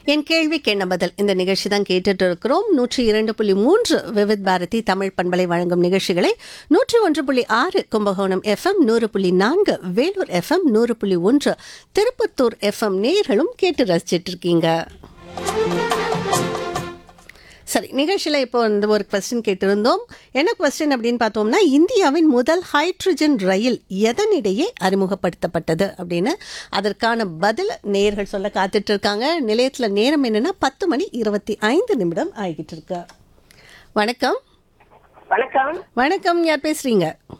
என் கேள்விக்கு என்ன பதில் இந்த நிகழ்ச்சி தான் கேட்டுட்டு இருக்கிறோம் நூற்றி இரண்டு புள்ளி மூன்று விவித் பாரதி தமிழ் பண்பலை வழங்கும் நிகழ்ச்சிகளை நூற்றி ஒன்று புள்ளி ஆறு கும்பகோணம் எஃப்எம் நூறு புள்ளி நான்கு வேலூர் எஃப்எம் நூறு புள்ளி ஒன்று திருப்பத்தூர் எஃப்எம் நேர்களும் கேட்டு ரசிச்சிட்டு இருக்கீங்க சரி நிகழ்ச்சியில் இப்போ வந்து ஒரு கொஸ்டின் கேட்டிருந்தோம் என்ன கொஸ்டின் அப்படின்னு பார்த்தோம்னா இந்தியாவின் முதல் ஹைட்ரஜன் ரயில் எதனிடையே அறிமுகப்படுத்தப்பட்டது அப்படின்னு அதற்கான பதில் நேயர்கள் சொல்ல காத்துட்டு இருக்காங்க நிலையத்தில் நேரம் என்னன்னா பத்து மணி இருபத்தி ஐந்து நிமிடம் ஆகிட்டு இருக்கு வணக்கம் வணக்கம் வணக்கம் யார் பேசுறீங்க